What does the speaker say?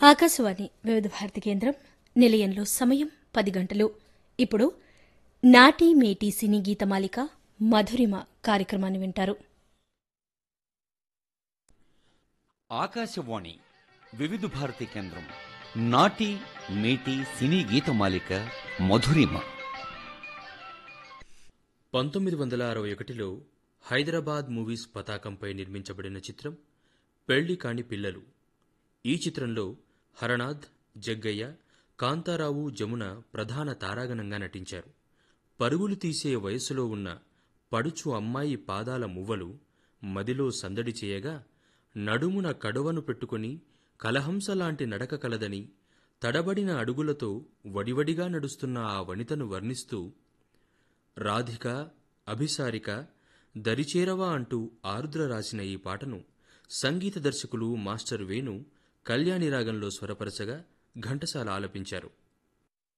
ఆకాశవాణి వివిధ భారతి కేంద్రం నిలయంలో సమయం పది గంటలు ఇప్పుడు నాటి మేటి సినీ గీతమాలిక మధురిమ కార్యక్రమాన్ని వింటారు ఆకాశవాణి వివిధ భారతి కేంద్రం నాటి మేటి సినీ గీతమాలిక మధురిమ పంతొమ్మిది వందల అరవై ఒకటిలో హైదరాబాద్ మూవీస్ పతాకంపై నిర్మించబడిన చిత్రం పెళ్లి కాని పిల్లలు ఈ చిత్రంలో హరనాథ్ జగ్గయ్య కాంతారావు జమున ప్రధాన తారాగణంగా నటించారు పరుగులు తీసే వయసులో ఉన్న పడుచు అమ్మాయి పాదాల మువ్వలు మదిలో సందడి చేయగా నడుమున కడవను పెట్టుకుని కలహంసలాంటి నడక కలదని తడబడిన అడుగులతో వడివడిగా నడుస్తున్న ఆ వనితను వర్ణిస్తూ రాధిక అభిసారిక దరిచేరవా అంటూ ఆరుద్ర రాసిన ఈ పాటను సంగీత దర్శకులు మాస్టర్ వేణు కళ్యాణి రాగంలో స్వరపరచగా ఘంటసాల ఆలపించారు